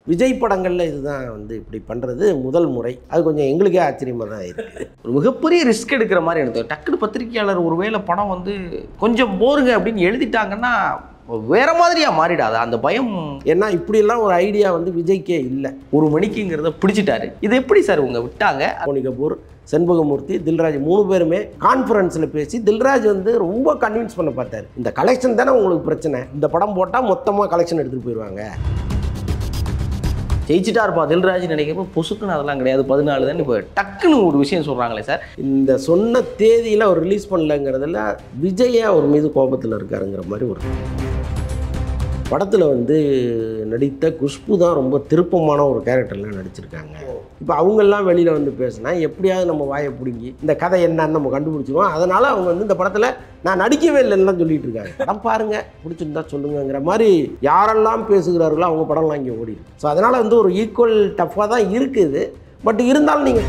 விஜய் படங்களில் இதுதான் வந்து இப்படி பண்ணுறது முதல் முறை அது கொஞ்சம் எங்களுக்கே ஆச்சரியமாக தான் இருக்குது ஒரு மிகப்பெரிய ரிஸ்க் எடுக்கிற மாதிரி எனக்கு தோணுது. டக்குனு பத்திரிக்கையாளர் ஒருவேளை படம் வந்து கொஞ்சம் போருங்க அப்படின்னு எழுதிட்டாங்கன்னா வேற மாதிரியா மாறிடாதா அந்த பயம் ஏன்னா இப்படியெல்லாம் ஒரு ஐடியா வந்து விஜய்க்கே இல்லை ஒரு மணிக்குங்கிறத பிடிச்சிட்டாரு இது எப்படி சார் உங்க விட்டாங்க போனி கபூர் செண்பகமூர்த்தி தில்ராஜ் மூணு பேருமே கான்ஃபரன்ஸில் பேசி தில்ராஜ் வந்து ரொம்ப கன்வின்ஸ் பண்ண பார்த்தாரு இந்த கலெக்ஷன் தானே உங்களுக்கு பிரச்சனை இந்த படம் போட்டால் மொத்தமாக கலெக்ஷன் எடுத்துகிட்டு போயிடுவாங்க ஜெயிச்சிட்டாருப்பா தில்ராஜ் நினைக்கிறப்ப பொசுக்குன்னு அதெல்லாம் கிடையாது பதினாலு தான் இப்போ டக்குன்னு ஒரு விஷயம் சொல்றாங்களே சார் இந்த சொன்ன தேதியில் அவர் ரிலீஸ் பண்ணலங்கிறதுல விஜயே அவர் மீது கோபத்தில் இருக்காருங்கிற மாதிரி ஒரு படத்தில் வந்து நடித்த குஷ்பு தான் ரொம்ப திருப்பமான ஒரு கேரக்டர்லாம் நடிச்சிருக்காங்க இப்போ அவங்கெல்லாம் வெளியில் வந்து பேசினா எப்படியாவது நம்ம வாயை பிடுங்கி இந்த கதை என்னன்னு நம்ம கண்டுபிடிச்சிருவோம் அதனால் அவங்க வந்து இந்த படத்தில் நான் நடிக்கவே இல்லைன்னு சொல்லிட்டு இருக்காங்க படம் பாருங்க பிடிச்சிருந்தா சொல்லுங்கங்கிற மாதிரி யாரெல்லாம் பேசுகிறார்களோ அவங்க படம்லாம் இங்கே ஓடிடும் ஸோ அதனால் வந்து ஒரு ஈக்குவல் டஃப்பாக தான் இருக்குது பட் இருந்தாலும் நீங்கள்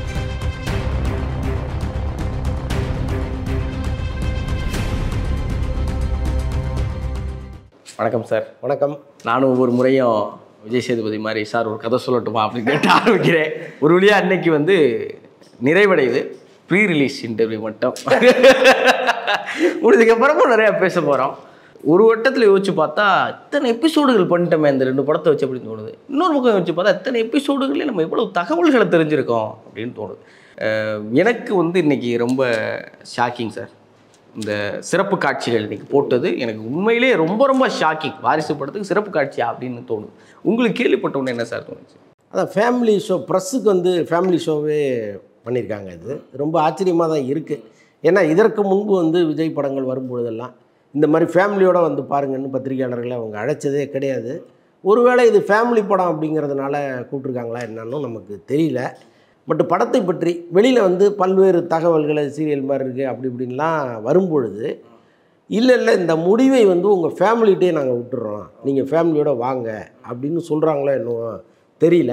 வணக்கம் சார் வணக்கம் நானும் ஒவ்வொரு முறையும் விஜய் சேதுபதி மாதிரி சார் ஒரு கதை சொல்லட்டுமா அப்படின்னு கேட்டு ஆரம்பிக்கிறேன் ஒரு வழியா அன்னைக்கு வந்து நிறைவடையுது ப்ரீ ரிலீஸ் இன்டர்வியூ மட்டும் முடிஞ்சதுக்கப்புறமும் நிறையா பேச போகிறோம் ஒரு வட்டத்தில் யோசிச்சு பார்த்தா இத்தனை எபிசோடுகள் பண்ணிட்டோமே இந்த ரெண்டு படத்தை வச்சு அப்படின்னு தோணுது இன்னொரு பக்கம் யோசிச்சு பார்த்தா இத்தனை எபிசோடுகளே நம்ம எவ்வளவு தகவல்களை தெரிஞ்சிருக்கோம் அப்படின்னு தோணுது அஹ் எனக்கு வந்து இன்னைக்கு ரொம்ப ஷாக்கிங் சார் இந்த சிறப்பு காட்சிகள் இன்னைக்கு போட்டது எனக்கு உண்மையிலே ரொம்ப ரொம்ப ஷாக்கிங் வாரிசு படத்துக்கு சிறப்பு காட்சியா அப்படின்னு தோணுது உங்களுக்கு கேள்விப்பட்ட உடனே என்ன சார் தோணுச்சு அதான் ஃபேமிலி ஷோ ப்ரெஸ்ஸுக்கு வந்து ஃபேமிலி ஷோவே பண்ணியிருக்காங்க இது ரொம்ப ஆச்சரியமாக தான் இருக்குது ஏன்னா இதற்கு முன்பு வந்து விஜய் படங்கள் வரும்பொழுதெல்லாம் இந்த மாதிரி ஃபேமிலியோடு வந்து பாருங்கன்னு பத்திரிகையாளர்களை அவங்க அழைச்சதே கிடையாது ஒருவேளை இது ஃபேமிலி படம் அப்படிங்கிறதுனால கூப்பிட்ருக்காங்களா என்னன்னு நமக்கு தெரியல பட் படத்தை பற்றி வெளியில் வந்து பல்வேறு தகவல்கள் சீரியல் மாதிரி இருக்குது அப்படி இப்படின்லாம் வரும்பொழுது இல்லை இல்லை இந்த முடிவை வந்து உங்கள் ஃபேமிலிகிட்டே நாங்கள் விட்டுறோம் நீங்கள் ஃபேமிலியோட வாங்க அப்படின்னு சொல்கிறாங்களோ என்னவோ தெரியல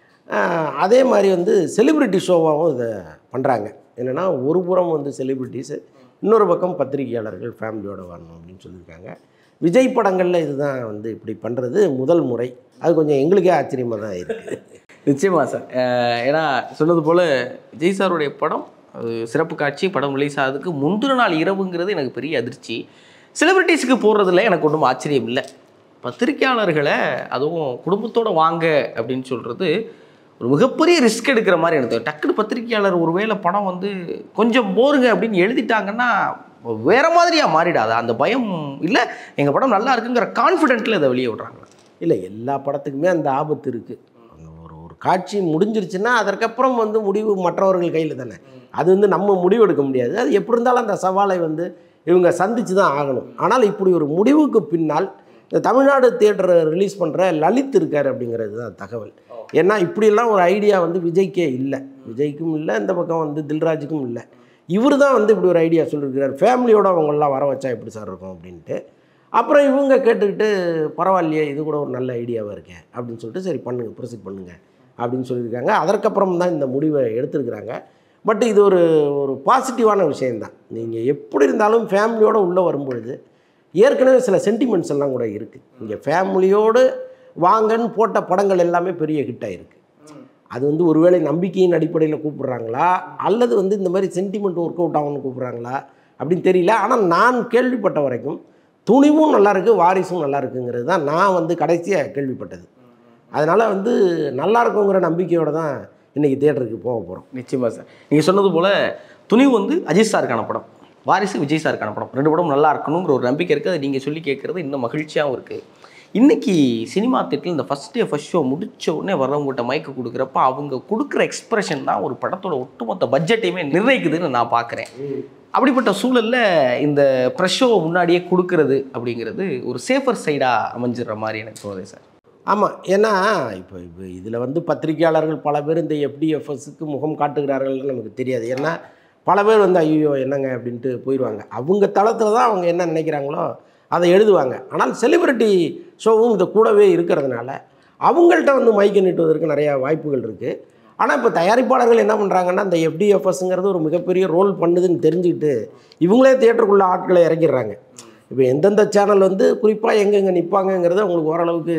ஆஹ் அதே மாதிரி வந்து செலிப்ரிட்டி ஷோவாகவும் இதை பண்ணுறாங்க என்னென்னா ஒரு புறம் வந்து செலிப்ரிட்டிஸு இன்னொரு பக்கம் பத்திரிகையாளர்கள் ஃபேமிலியோட வரணும் அப்படின்னு சொல்லியிருக்காங்க விஜய் படங்களில் இதுதான் வந்து இப்படி பண்ணுறது முதல் முறை அது கொஞ்சம் எங்களுக்கே ஆச்சரியமாக தான் இருக்குது நிச்சயமா சார் அஹ் ஏன்னா சொன்னது போல விஜய் சாருடைய படம் அது சிறப்பு காட்சி படம் ரிலீஸ் ஆகிறதுக்கு முந்தின நாள் இரவுங்கிறது எனக்கு பெரிய அதிர்ச்சி செலிபிரிட்டிஸ்க்கு போடுறதுல எனக்கு ஒன்றும் ஆச்சரியம் இல்லை பத்திரிக்கையாளர்களை அதுவும் குடும்பத்தோட வாங்க அப்படின்னு சொல்கிறது ஒரு மிகப்பெரிய ரிஸ்க் எடுக்கிற மாதிரி எனக்கு தோணுது. டக்குனு பத்திரிக்கையாளர் ஒருவேளை படம் வந்து கொஞ்சம் போருங்க அப்படின்னு எழுதிட்டாங்கன்னா வேற மாதிரியா மாறிடாதா அந்த பயம் இல்லை எங்கள் படம் நல்லா இருக்குங்கிற கான்ஃபிடென்ட்டில் இதை வெளியே விடுறாங்க இல்லை எல்லா படத்துக்குமே அந்த ஆபத்து இருக்குது அந்த ஒரு ஒரு காட்சி முடிஞ்சிருச்சுன்னா அதற்கப்புறம் வந்து முடிவு மற்றவர்கள் கையில் தானே அது வந்து நம்ம முடிவு எடுக்க முடியாது அது எப்படி இருந்தாலும் அந்த சவாலை வந்து இவங்க சந்திச்சு தான் ஆகணும் ஆனால் இப்படி ஒரு முடிவுக்கு பின்னால் இந்த தமிழ்நாடு தியேட்டரை ரிலீஸ் பண்ணுற லலித் இருக்கார் அப்படிங்கிறது தான் தகவல் ஏன்னா இப்படியெல்லாம் ஒரு ஐடியா வந்து விஜய்க்கே இல்லை விஜய்க்கும் இல்லை இந்த பக்கம் வந்து தில்ராஜுக்கும் இல்லை இவர் தான் வந்து இப்படி ஒரு ஐடியா சொல்லியிருக்கிறார் ஃபேமிலியோட அவங்களாம் வர வச்சா எப்படி சார் இருக்கும் அப்படின்ட்டு அப்புறம் இவங்க கேட்டுக்கிட்டு பரவாயில்லையே இது கூட ஒரு நல்ல ஐடியாவாக இருக்கே அப்படின்னு சொல்லிட்டு சரி பண்ணுங்க ப்ரொசீட் பண்ணுங்க அப்படின்னு சொல்லியிருக்காங்க அதற்கப்புறம் தான் இந்த முடிவை எடுத்திருக்கிறாங்க பட் இது ஒரு ஒரு பாசிட்டிவான விஷயந்தான் நீங்கள் எப்படி இருந்தாலும் ஃபேமிலியோடு உள்ளே வரும்பொழுது ஏற்கனவே சில சென்டிமெண்ட்ஸ் எல்லாம் கூட இருக்குது இங்கே ஃபேமிலியோடு வாங்கன்னு போட்ட படங்கள் எல்லாமே பெரிய ஹிட் ஆயிருக்கு அது வந்து ஒருவேளை நம்பிக்கையின் அடிப்படையில் கூப்பிடுறாங்களா அல்லது வந்து இந்த மாதிரி சென்டிமெண்ட் ஒர்க் அவுட் ஆகும்னு கூப்பிட்றாங்களா அப்படின்னு தெரியல ஆனால் நான் கேள்விப்பட்ட வரைக்கும் துணிவும் நல்லா இருக்கு வாரிசும் நல்லா இருக்குங்கிறது தான் நான் வந்து கடைசியாக கேள்விப்பட்டது அதனால் வந்து நல்லா இருக்குங்கிற நம்பிக்கையோடு தான் இன்றைக்கி தேட்டருக்கு போக போகிறோம் நிச்சயமா சார் நீங்கள் சொன்னது போல் துணிவு வந்து அஜித் சாருக்கான படம் வாரிசு விஜய் சாருக்கான படம் ரெண்டு படம் நல்லா இருக்கணுங்கிற ஒரு நம்பிக்கை இருக்குது அதை நீங்கள் சொல்லி கேட்குறது இன்னும் மகிழ்ச்சியாகவும் இருக்குது இன்னைக்கு சினிமா தேட்டில் இந்த ஃபஸ்ட் டே ஃபஸ்ட் ஷோ முடிச்ச உடனே வர்றவங்ககிட்ட மைக்கு கொடுக்குறப்ப அவங்க கொடுக்குற எக்ஸ்பிரஷன் தான் ஒரு படத்தோட ஒட்டுமொத்த பட்ஜெட்டையுமே நிர்ணயிக்குதுன்னு நான் பார்க்குறேன் அப்படிப்பட்ட சூழலில் இந்த ப்ரெஷ் ஷோவை முன்னாடியே கொடுக்கறது அப்படிங்கிறது ஒரு சேஃபர் சைடாக அமைஞ்சிடுற மாதிரி எனக்கு தோணுது சார் ஆமாம் ஏன்னா இப்போ இப்போ இதில் வந்து பத்திரிகையாளர்கள் பல பேர் இந்த எஃப்டிஎஃப்எஸ்க்கு முகம் காட்டுகிறார்கள்னு நமக்கு தெரியாது ஏன்னா பல பேர் வந்து ஐயோ என்னங்க அப்படின்ட்டு போயிடுவாங்க அவங்க தளத்தில் தான் அவங்க என்ன நினைக்கிறாங்களோ அதை எழுதுவாங்க ஆனால் செலிபிரிட்டி ஷோவும் இது கூடவே இருக்கிறதுனால அவங்கள்ட்ட வந்து மைக்கை நீட்டுவதற்கு நிறையா வாய்ப்புகள் இருக்குது ஆனால் இப்போ தயாரிப்பாளர்கள் என்ன பண்ணுறாங்கன்னா இந்த எஃப்டிஎஃப்எஸ்ங்கிறது ஒரு மிகப்பெரிய ரோல் பண்ணுதுன்னு தெரிஞ்சுக்கிட்டு இவங்களே தியேட்டருக்குள்ளே ஆட்களை இறக்கிடுறாங்க இப்போ எந்தெந்த சேனல் வந்து குறிப்பாக எங்கெங்கே நிற்பாங்கங்கிறது அவங்களுக்கு ஓரளவுக்கு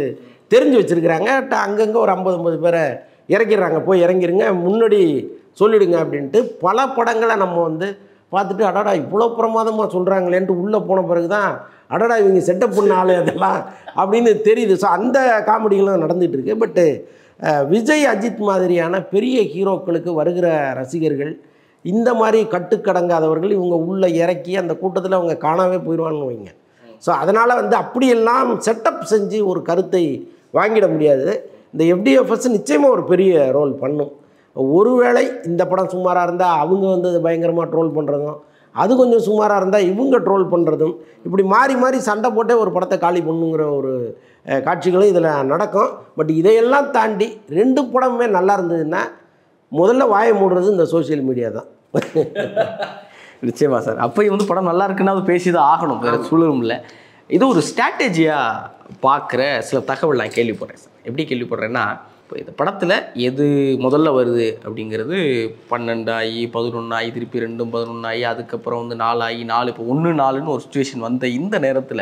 தெரிஞ்சு வச்சுருக்கிறாங்க அங்கங்கே ஒரு ஐம்பது ஐம்பது பேரை இறக்கிடுறாங்க போய் இறங்கிருங்க முன்னாடி சொல்லிடுங்க அப்படின்ட்டு பல படங்களை நம்ம வந்து பார்த்துட்டு அடடா இவ்வளோ பிரமாதமாக சொல்கிறாங்களேன்ட்டு உள்ளே போன பிறகு தான் அடடா இவங்க செட்டப் பண்ண ஆளு அதெல்லாம் அப்படின்னு தெரியுது ஸோ அந்த காமெடிகளும் நடந்துகிட்டு இருக்கு பட்டு விஜய் அஜித் மாதிரியான பெரிய ஹீரோக்களுக்கு வருகிற ரசிகர்கள் இந்த மாதிரி கட்டுக்கடங்காதவர்கள் இவங்க உள்ளே இறக்கி அந்த கூட்டத்தில் அவங்க காணாவே போயிடுவான்னு வைங்க ஸோ அதனால் வந்து அப்படியெல்லாம் செட்டப் செஞ்சு ஒரு கருத்தை வாங்கிட முடியாது இந்த எஃப்டிஎஃப்எஸ் நிச்சயமாக ஒரு பெரிய ரோல் பண்ணும் ஒருவேளை இந்த படம் சுமாராக இருந்தால் அவங்க வந்து அது பயங்கரமாக ட்ரோல் பண்ணுறதும் அது கொஞ்சம் சுமாராக இருந்தால் இவங்க ட்ரோல் பண்ணுறதும் இப்படி மாறி மாறி சண்டை போட்டே ஒரு படத்தை காலி பண்ணுங்கிற ஒரு அஹ், காட்சிகளும் இதில் நடக்கும் பட் இதையெல்லாம் தாண்டி ரெண்டு படமுமே நல்லா இருந்ததுன்னா முதல்ல வாயை மூடுறது இந்த சோஷியல் மீடியா தான் நிச்சயமா சார் அப்பயும் வந்து படம் நல்லா இருக்குன்னா அது பேசி தான் ஆகணும் வேற சூழலும் இல்லை இது ஒரு ஸ்ட்ராட்டஜியாக பார்க்குற சில தகவல் நான் கேள்விப்படுறேன் சார் எப்படி கேள்விப்படுறேன்னா இப்போ இந்த படத்தில் எது முதல்ல வருது அப்படிங்கிறது பன்னெண்டாகி பதினொன்றாகி திருப்பி ரெண்டும் பதினொன்றாகி அதுக்கப்புறம் வந்து நாலாகி நாலு இப்போ ஒன்று நாலுன்னு ஒரு சுச்சுவேஷன் வந்த இந்த நேரத்தில்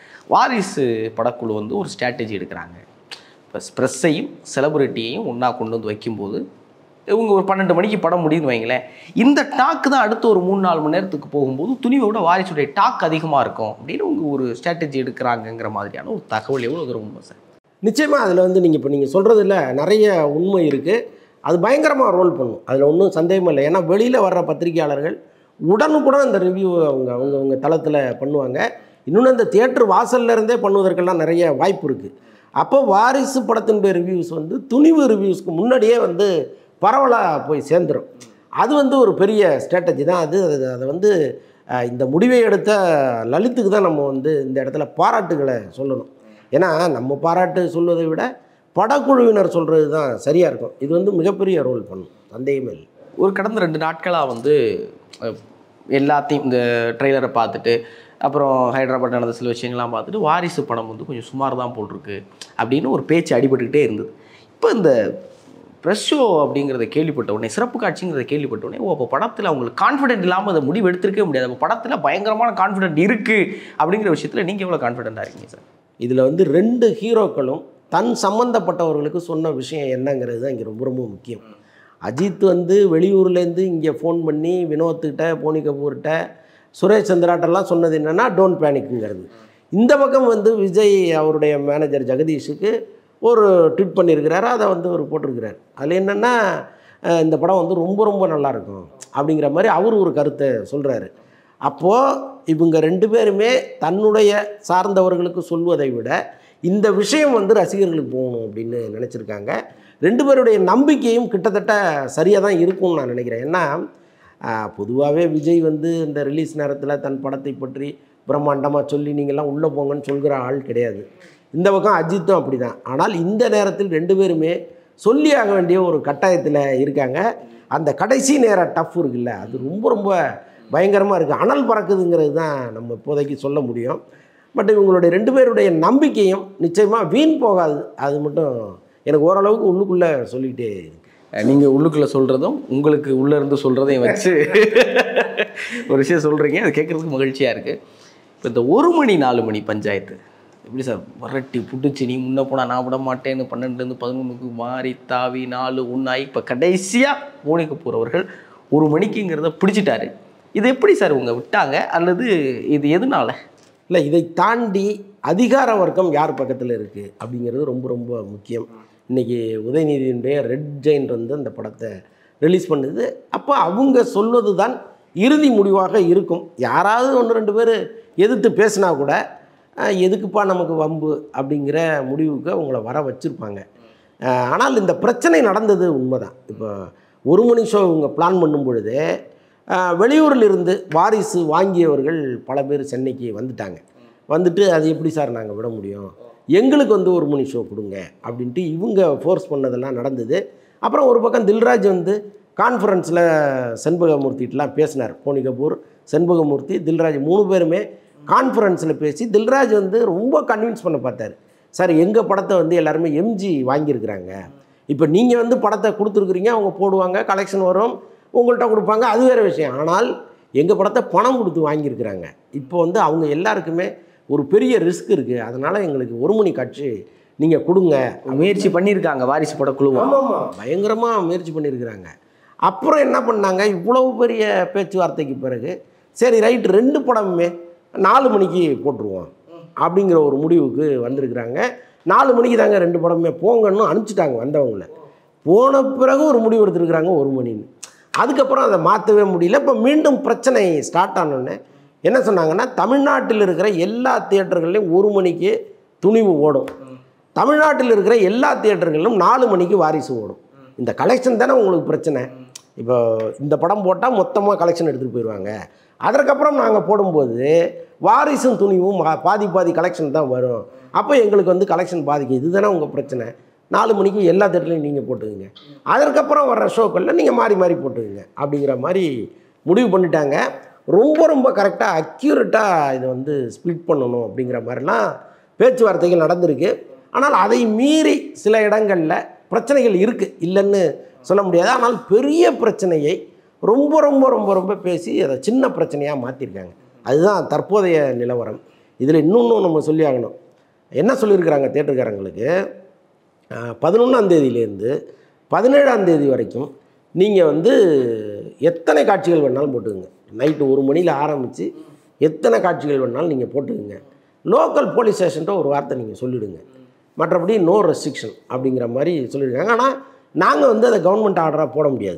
வாரிசு படக்குழு வந்து ஒரு ஸ்ட்ராட்டஜி எடுக்கிறாங்க இப்போ ப்ரெஸ்ஸையும் செலிபிரிட்டியையும் ஒன்றா கொண்டு வந்து வைக்கும்போது இவங்க ஒரு பன்னெண்டு மணிக்கு படம் முடியுதுன்னு வைங்களேன் இந்த டாக்கு தான் அடுத்த ஒரு மூணு நாலு மணி நேரத்துக்கு போகும்போது துணிவோட வாரிசுடைய டாக் அதிகமாக இருக்கும் அப்படின்னு அவங்க ஒரு ஸ்ட்ராட்டஜி எடுக்கிறாங்கங்கிற மாதிரியான ஒரு தகவல் எவ்வளோ தூரம் உண்மை சார் நிச்சயமாக அதில் வந்து நீங்கள் இப்போ நீங்கள் சொல்கிறதுல நிறைய உண்மை இருக்குது அது பயங்கரமாக ரோல் பண்ணும் அதில் ஒன்றும் சந்தேகமே இல்லை ஏன்னா வெளியில் வர்ற பத்திரிகையாளர்கள் உடனுக்குடன் அந்த ரிவ்யூ அவங்க அவங்க அவங்க தளத்தில் பண்ணுவாங்க இன்னொன்று அந்த தியேட்டர் வாசல்ல இருந்தே பண்ணுவதற்கெல்லாம் நிறைய வாய்ப்பு இருக்குது அப்போ வாரிசு படத்தினுடைய ரிவ்யூஸ் வந்து துணிவு ரிவ்யூஸ்க்கு முன்னாடியே வந்து பரவலாக போய் சேர்ந்துடும் அது வந்து ஒரு பெரிய ஸ்ட்ராட்டஜி தான் அது அது அதை வந்து அஹ், இந்த முடிவை எடுத்த லலித்துக்கு தான் நம்ம வந்து இந்த இடத்துல பாராட்டுகளை சொல்லணும் ஏன்னா நம்ம பாராட்டு சொல்வதை விட படக்குழுவினர் சொல்கிறது தான் சரியாக இருக்கும் இது வந்து மிகப்பெரிய ரோல் பண்ணும் சந்தேகமே இல்லை ஒரு கடந்த ரெண்டு நாட்களாக வந்து அஹ், எல்லாத்தையும் இந்த ட்ரெய்லரை பார்த்துட்டு அப்புறம் ஹைதராபாத் நடந்த சில விஷயங்கள்லாம் பார்த்துட்டு வாரிசு படம் வந்து கொஞ்சம் சுமார் தான் போட்டிருக்கு அப்படின்னு ஒரு பேச்சு அடிபட்டுக்கிட்டே இருந்தது இப்போ இந்த ப்ரெஸ் ஷோ அப்படிங்கிறத கேள்விப்பட்ட உடனே சிறப்பு காட்சிங்கிறத கேள்விப்பட்ட உடனே ஓ அப்போ படத்தில் அவங்களுக்கு கான்ஃபிடென்ட் இல்லாமல் அதை முடிவு எடுத்திருக்கவே முடியாது அப்போ படத்தில் பயங்கரமான கான்ஃபிடென்ட் இருக்குது அப்படிங்கிற விஷயத்தில் நீங்கள் எவ்வளோ கான்ஃபிடென்ட்டாக இருக்கீங்க சார் இதில் வந்து ரெண்டு ஹீரோக்களும் தன் சம்மந்தப்பட்டவர்களுக்கு சொன்ன விஷயம் என்னங்கிறது தான் இங்கே ரொம்ப ரொம்ப முக்கியம் அஜித் வந்து வெளியூர்லேருந்து இங்கே ஃபோன் பண்ணி வினோத்துக்கிட்ட போனி கபூர்கிட்ட சுரேஷ் சந்திராட்டெல்லாம் சொன்னது என்னென்னா டோன்ட் பேனிக்குங்கிறது இந்த பக்கம் வந்து விஜய் அவருடைய மேனேஜர் ஜெகதீஷுக்கு ஒரு ட்வீட் பண்ணியிருக்கிறாரு அதை வந்து அவர் போட்டிருக்கிறார் அதில் என்னென்னா இந்த படம் வந்து ரொம்ப ரொம்ப நல்லா இருக்கும் அப்படிங்கிற மாதிரி அவர் ஒரு கருத்தை சொல்கிறாரு அப்போது இவங்க ரெண்டு பேருமே தன்னுடைய சார்ந்தவர்களுக்கு சொல்வதை விட இந்த விஷயம் வந்து ரசிகர்களுக்கு போகணும் அப்படின்னு நினச்சிருக்காங்க ரெண்டு பேருடைய நம்பிக்கையும் கிட்டத்தட்ட சரியாக தான் இருக்கும்னு நான் நினைக்கிறேன் ஏன்னா பொதுவாகவே விஜய் வந்து இந்த ரிலீஸ் நேரத்தில் தன் படத்தை பற்றி பிரம்மாண்டமாக சொல்லி நீங்கள்லாம் உள்ளே போங்கன்னு சொல்கிற ஆள் கிடையாது இந்த பக்கம் அஜித்தும் அப்படி தான் ஆனால் இந்த நேரத்தில் ரெண்டு பேருமே சொல்லி ஆக வேண்டிய ஒரு கட்டாயத்தில் இருக்காங்க அந்த கடைசி நேர டஃப் இருக்குல்ல அது ரொம்ப ரொம்ப பயங்கரமாக இருக்குது அனல் பறக்குதுங்கிறது தான் நம்ம இப்போதைக்கு சொல்ல முடியும் பட் இவங்களுடைய ரெண்டு பேருடைய நம்பிக்கையும் நிச்சயமாக வீண் போகாது அது மட்டும் எனக்கு ஓரளவுக்கு உள்ளுக்குள்ளே சொல்லிக்கிட்டே இருக்கு நீங்கள் உள்ளுக்குள்ளே சொல்கிறதும் உங்களுக்கு உள்ளே இருந்து சொல்கிறதையும் வச்சு ஒரு விஷயம் சொல்கிறீங்க அது கேட்குறதுக்கு மகிழ்ச்சியாக இருக்குது இப்போ இந்த ஒரு மணி நாலு மணி பஞ்சாயத்து எப்படி சார் வரட்டி புட்டுச்சு நீ முன்ன போனால் நான் விட மாட்டேன்னு பன்னெண்டுலேருந்து பதினொன்றுக்கு மாறி தாவி நாலு ஒன்றாயி இப்போ கடைசியாக மோனி கபூர் அவர்கள் ஒரு மணிக்குங்கிறத பிடிச்சிட்டாரு இது எப்படி சார் உங்க விட்டாங்க அல்லது இது எதனால இல்லை இதை தாண்டி அதிகார வர்க்கம் யார் பக்கத்தில் இருக்குது அப்படிங்கிறது ரொம்ப ரொம்ப முக்கியம் இன்றைக்கி உதயநிதியினுடைய ரெட் ஜெயின் வந்து அந்த படத்தை ரிலீஸ் பண்ணுது அப்போ அவங்க சொல்வது தான் இறுதி முடிவாக இருக்கும் யாராவது ஒன்று ரெண்டு பேர் எதிர்த்து பேசினா கூட அஹ், எதுக்குப்பா நமக்கு வம்பு அப்படிங்கிற முடிவுக்கு அவங்கள வர வச்சுருப்பாங்க அஹ், ஆனால் இந்த பிரச்சனை நடந்தது உண்மைதான் இப்போ ஒரு மணி ஷோ இவங்க பிளான் பண்ணும் பொழுது அஹ், வெளியூரில் இருந்து வாரிசு வாங்கியவர்கள் பல பேர் சென்னைக்கு வந்துட்டாங்க வந்துட்டு அது எப்படி சார் நாங்கள் விட முடியும் எங்களுக்கு வந்து ஒரு மணி ஷோ கொடுங்க அப்படின்ட்டு இவங்க ஃபோர்ஸ் பண்ணதெல்லாம் நடந்தது அப்புறம் ஒரு பக்கம் தில்ராஜ் வந்து கான்ஃபரன்ஸில் செண்பகமூர்த்திட்டலாம் பேசினார் போனி கபூர் செண்பகமூர்த்தி தில்ராஜ் மூணு பேருமே கான்ஃபரன்ஸில் பேசி தில்ராஜ் வந்து ரொம்ப கன்வின்ஸ் பண்ண பார்த்தாரு சார் எங்கள் படத்தை வந்து எல்லாருமே எம்ஜி வாங்கியிருக்கிறாங்க இப்போ நீங்கள் வந்து படத்தை கொடுத்துருக்குறீங்க அவங்க போடுவாங்க கலெக்ஷன் வரும் உங்கள்கிட்ட கொடுப்பாங்க அது வேறு விஷயம் ஆனால் எங்கள் படத்தை பணம் கொடுத்து வாங்கியிருக்கிறாங்க இப்போ வந்து அவங்க எல்லாருக்குமே ஒரு பெரிய ரிஸ்க் இருக்குது அதனால் எங்களுக்கு ஒரு மணி காட்சி நீங்கள் கொடுங்க முயற்சி பண்ணியிருக்காங்க வாரிசு படக்குழுவும் ஆமாம் பயங்கரமாக முயற்சி பண்ணியிருக்கிறாங்க அப்புறம் என்ன பண்ணாங்க இவ்வளவு பெரிய பேச்சுவார்த்தைக்கு பிறகு சரி ரைட் ரெண்டு படமுமே நாலு மணிக்கு போட்டுருவோம் அப்படிங்கிற ஒரு முடிவுக்கு வந்திருக்கிறாங்க நாலு மணிக்கு தாங்க ரெண்டு படமுமே போங்கன்னு அனுப்பிச்சிட்டாங்க வந்தவங்கள போன பிறகு ஒரு முடிவு எடுத்திருக்கிறாங்க ஒரு மணின்னு அதுக்கப்புறம் அதை மாற்றவே முடியல இப்போ மீண்டும் பிரச்சனை ஸ்டார்ட் ஆனோடனே என்ன சொன்னாங்கன்னா தமிழ்நாட்டில் இருக்கிற எல்லா தியேட்டர்கள்லையும் ஒரு மணிக்கு துணிவு ஓடும் தமிழ்நாட்டில் இருக்கிற எல்லா தியேட்டர்களிலும் நாலு மணிக்கு வாரிசு ஓடும் இந்த கலெக்ஷன் தானே உங்களுக்கு பிரச்சனை இப்போ இந்த படம் போட்டால் மொத்தமாக கலெக்ஷன் எடுத்துகிட்டு போயிடுவாங்க அதற்கப்புறம் நாங்கள் போடும்போது வாரிசும் துணிவும் மா- பாதி பாதி கலெக்ஷன் தான் வரும் அப்போ எங்களுக்கு வந்து கலெக்ஷன் பாதிக்கும் இதுதானே உங்கள் பிரச்சனை நாலு மணிக்கு எல்லா தேட்டர்லையும் நீங்கள் போட்டுக்குங்க அதற்கப்புறம் வர்ற ஷோக்களில் நீங்கள் மாறி மாறி போட்டுக்குங்க அப்படிங்கிற மாதிரி முடிவு பண்ணிட்டாங்க ரொம்ப ரொம்ப கரெக்டாக அக்யூரேட்டாக இதை வந்து ஸ்ப்ளிட் பண்ணணும் அப்படிங்கிற மாதிரிலாம் பேச்சுவார்த்தைகள் நடந்திருக்கு ஆனால் அதை மீறி சில இடங்களில் பிரச்சனைகள் இருக்குது இல்லைன்னு சொல்ல முடியாது ஆனால் பெரிய பிரச்சனையை ரொம்ப ரொம்ப ரொம்ப ரொம்ப பேசி அதை சின்ன பிரச்சனையாக மாற்றிருக்காங்க அதுதான் தற்போதைய நிலவரம் இதில் இன்னொன்றும் நம்ம சொல்லி ஆகணும் என்ன சொல்லியிருக்கிறாங்க தேட்டருக்காரங்களுக்கு பதினொன்றாம் தேதியிலேருந்து பதினேழாம் தேதி வரைக்கும் நீங்கள் வந்து எத்தனை காட்சிகள் வேணாலும் போட்டுக்குங்க நைட்டு ஒரு மணியில் ஆரம்பித்து எத்தனை காட்சிகள் வேணாலும் நீங்கள் போட்டுக்குங்க லோக்கல் போலீஸ் ஸ்டேஷன்ட்ட ஒரு வார்த்தை நீங்கள் சொல்லிவிடுங்க மற்றபடி நோ ரெஸ்ட்ரிக்ஷன் அப்படிங்கிற மாதிரி சொல்லியிருக்காங்க ஆனால் நாங்கள் வந்து அதை கவர்மெண்ட் ஆர்டராக போட முடியாது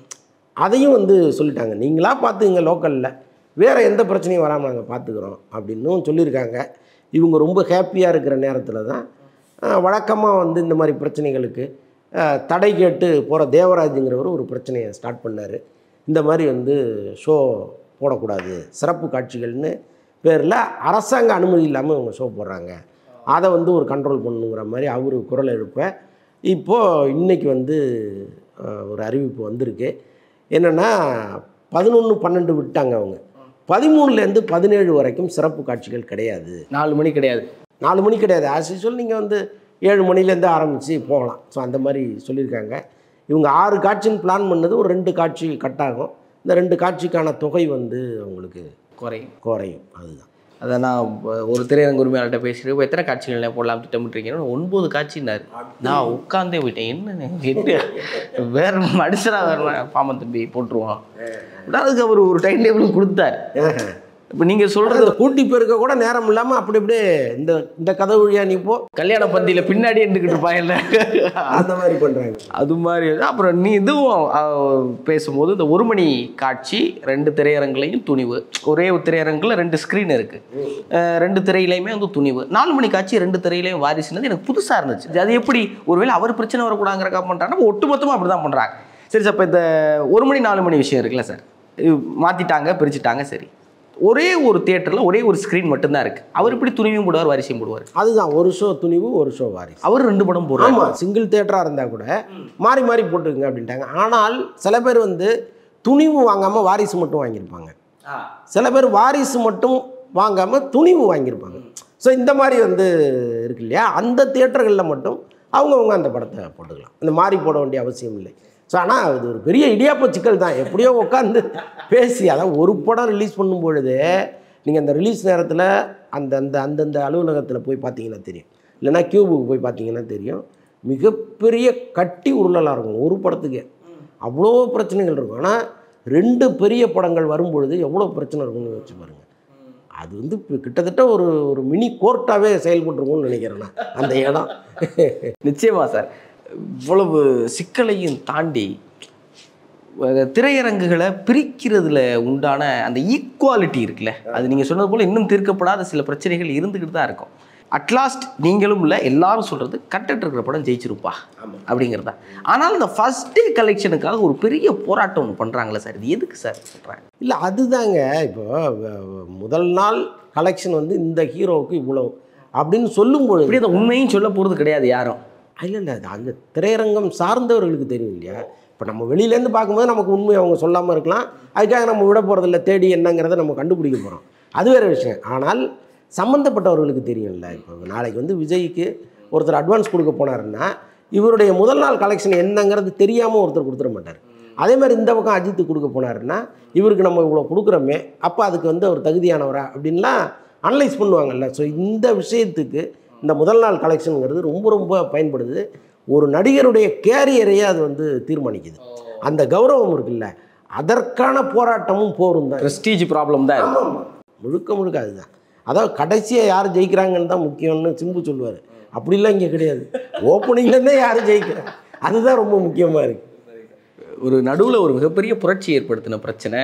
அதையும் வந்து சொல்லிட்டாங்க நீங்களா பார்த்துங்க லோக்கலில் வேறு எந்த பிரச்சனையும் வராமல் நாங்கள் பார்த்துக்குறோம் அப்படின்னும் சொல்லியிருக்காங்க இவங்க ரொம்ப ஹாப்பியாக இருக்கிற நேரத்தில் தான் வழக்கமாக வந்து இந்த மாதிரி பிரச்சனைகளுக்கு அஹ், தடை கேட்டு போகிற தேவராஜுங்கிறவர் ஒரு பிரச்சனையை ஸ்டார்ட் பண்ணார் இந்த மாதிரி வந்து ஷோ போடக்கூடாது சிறப்பு காட்சிகள்னு பேரில் அரசாங்க அனுமதி இல்லாமல் இவங்க ஷோ போடுறாங்க அதை வந்து ஒரு கண்ட்ரோல் பண்ணுங்கிற மாதிரி அவர் குரல் எழுப்ப இப்போது இன்னைக்கு வந்து அஹ், ஒரு அறிவிப்பு வந்திருக்கு என்னென்னா பதினொன்று பன்னெண்டு விட்டாங்க அவங்க பதிமூணுலேருந்து பதினேழு வரைக்கும் சிறப்பு காட்சிகள் கிடையாது நாலு மணி கிடையாது நாலு மணி கிடையாது ஆஸ் யூஸ்வல் நீங்கள் வந்து ஏழு மணிலேருந்து ஆரம்பித்து போகலாம் ஸோ அந்த மாதிரி சொல்லியிருக்காங்க இவங்க ஆறு காட்சின்னு பிளான் பண்ணது ஒரு ரெண்டு காட்சி கட் ஆகும் இந்த ரெண்டு காட்சிக்கான தொகை வந்து அவங்களுக்கு குறையும் குறையும் அதுதான் அதை நான் ஒ- ஒரு திரையரங்கு உரிமையாளர்கிட்ட பேசிட்டு இப்போ எத்தனை காட்சிகள் போடலாம் திட்டமிட்டுருக்கீங்கன்னு ஒன்பது காட்சின்னாரு நான் உட்காந்தே போயிட்டேன் என்ன என்ன வேற மனுஷனா வேற பாமன் தம்பி போட்டுருவான் அதுக்கு அவர் ஒரு டைம் டேபிளும் கொடுத்தாரு இப்போ நீங்கள் சொல்கிறது அந்த கூட்டி பெருக்க கூட நேரம் இல்லாமல் அப்படி அப்படியே இந்த இந்த கதை வழியா நீ போ கல்யாண பந்தியில் பின்னாடி இருந்துக்கிட்டு இருப்பாங்கல்ல அந்த மாதிரி பண்ணுறாங்க அது மாதிரி அப்புறம் நீ இதுவும் அஹ், பேசும்போது இந்த ஒரு மணி காட்சி ரெண்டு திரையரங்குலையும் துணிவு ஒரே ஒரு திரையரங்கில் ரெண்டு ஸ்க்ரீன் இருக்குது ரெண்டு திரையிலையுமே வந்து துணிவு நாலு மணி காட்சி ரெண்டு திரையிலையும் வாரிசுனது எனக்கு புதுசாக இருந்துச்சு அது எப்படி ஒருவேளை அவர் பிரச்சனை வரக்கூடாங்கிறக்கா பண்ணுறாங்கன்னா ஒட்டுமொத்தமாக அப்படி தான் பண்ணுறாங்க சரி சார் இப்போ இந்த ஒரு மணி நாலு மணி விஷயம் இருக்குல்ல சார் இது மாற்றிட்டாங்க பிரிச்சுட்டாங்க சரி ஒரே ஒரு தியேட்டரில் ஒரே ஒரு ஸ்க்ரீன் மட்டும்தான் இருக்குது அவர் இப்படி துணிவையும் போடுவார் வாரிசையும் போடுவார் அதுதான் ஒரு ஷோ துணிவு ஒரு ஷோ வாரிசு அவர் ரெண்டு படம் போடுறாரு ஆமாம் சிங்கிள் தேட்டராக இருந்தால் கூட மாறி மாறி போட்டுக்குங்க அப்படின்ட்டாங்க ஆனால் சில பேர் வந்து துணிவு வாங்காமல் வாரிசு மட்டும் வாங்கியிருப்பாங்க சில பேர் வாரிசு மட்டும் வாங்காமல் துணிவு வாங்கியிருப்பாங்க ஸோ இந்த மாதிரி வந்து இருக்கு இல்லையா அந்த தியேட்டர்களில் மட்டும் அவங்கவுங்க அந்த படத்தை போட்டுக்கலாம் இந்த மாதிரி போட வேண்டிய அவசியம் இல்லை ஸோ ஆனால் அது ஒரு பெரிய இடியாப்ப சிக்கல் தான் எப்படியோ உட்காந்து பேசி அதாவது ஒரு படம் ரிலீஸ் பண்ணும் பொழுது நீங்கள் அந்த ரிலீஸ் நேரத்தில் அந்த அந்த அந்தந்த அலுவலகத்தில் போய் பார்த்தீங்கன்னா தெரியும் இல்லைன்னா கியூபுக்கு போய் பார்த்தீங்கன்னா தெரியும் மிகப்பெரிய கட்டி உருளலாக இருக்கும் ஒரு படத்துக்கே அவ்வளோ பிரச்சனைகள் இருக்கும் ஆனால் ரெண்டு பெரிய படங்கள் வரும்பொழுது எவ்வளோ பிரச்சனை இருக்கும்னு வச்சு பாருங்க அது வந்து இப்ப கிட்டத்தட்ட ஒரு ஒரு மினி கோர்ட்டாகவே செயல்பட்டுருக்கும்னு நினைக்கிறேன் நான் அந்த இடம் நிச்சயமா சார் இவ்வளவு சிக்கலையும் தாண்டி அஹ், திரையரங்குகளை பிரிக்கிறதுல உண்டான அந்த ஈக்குவாலிட்டி இருக்குல்ல அது நீங்கள் சொன்னது போல் இன்னும் தீர்க்கப்படாத சில பிரச்சனைகள் இருந்துக்கிட்டு தான் இருக்கும் அட்லாஸ்ட் நீங்களும் இல்லை எல்லாரும் சொல்கிறது கட்டட்டு இருக்கிற படம் ஜெயிச்சிருப்பா அப்படிங்கிறதா ஆனால் இந்த ஃபர்ஸ்ட் டே கலெக்ஷனுக்காக ஒரு பெரிய போராட்டம் ஒன்று பண்ணுறாங்களே சார் இது எதுக்கு சார் சொல்கிறாங்க இல்லை அதுதாங்க இப்போ வ- வ- முதல் நாள் கலெக்ஷன் வந்து இந்த ஹீரோவுக்கு இவ்வளோ அப்படின்னு சொல்லும் பொழுது இப்படி அந்த உண்மையும் சொல்ல போகிறது கிடையாது யாரும் இல்லை இல்லை அது அந்த திரையரங்கம் சார்ந்தவர்களுக்கு தெரியும் இல்லையா இப்போ நம்ம வெளியிலேருந்து பார்க்கும்போது நமக்கு உண்மை அவங்க சொல்லாமல் இருக்கலாம் அதுக்காக நம்ம விட போகிறதில்ல தேடி என்னங்கிறத நம்ம கண்டுபிடிக்க போகிறோம் அது வேறு விஷயம் ஆனால் சம்மந்தப்பட்டவர்களுக்கு தெரியும்ல இப்போ நாளைக்கு வந்து விஜய்க்கு ஒருத்தர் அட்வான்ஸ் கொடுக்க போனாருன்னா இவருடைய முதல் நாள் கலெக்ஷன் என்னங்கிறது தெரியாமல் ஒருத்தர் கொடுத்துட மாட்டார் அதே மாதிரி இந்த பக்கம் அஜித்து கொடுக்க போனாருன்னா இவருக்கு நம்ம இவ்வளோ கொடுக்குறோமே அப்போ அதுக்கு வந்து அவர் தகுதியானவரா அப்படின்லாம் அனலைஸ் பண்ணுவாங்கல்ல ஸோ இந்த விஷயத்துக்கு இந்த முதல் நாள் கலெக்ஷனுங்கிறது ரொம்ப ரொம்ப பயன்படுது ஒரு நடிகருடைய கேரியரையே அது வந்து தீர்மானிக்குது அந்த கௌரவம் இருக்குல்ல அதற்கான போராட்டமும் போரும் தான் ப்ரெஸ்டீஜ் ப்ராப்ளம் தான் இருக்கு முழுக்க முழுக்க அதுதான் அதாவது கடைசியாக யார் ஜெயிக்கிறாங்கன்னு தான் முக்கியம்னு சிம்பு சொல்லுவார் அப்படிலாம் இங்கே கிடையாது ஓப்பனிங்லேருந்தே யார் ஜெயிக்கிறாங்க அதுதான் ரொம்ப முக்கியமாக இருக்குது ஒரு நடுவில் ஒரு மிகப்பெரிய புரட்சி ஏற்படுத்தின பிரச்சனை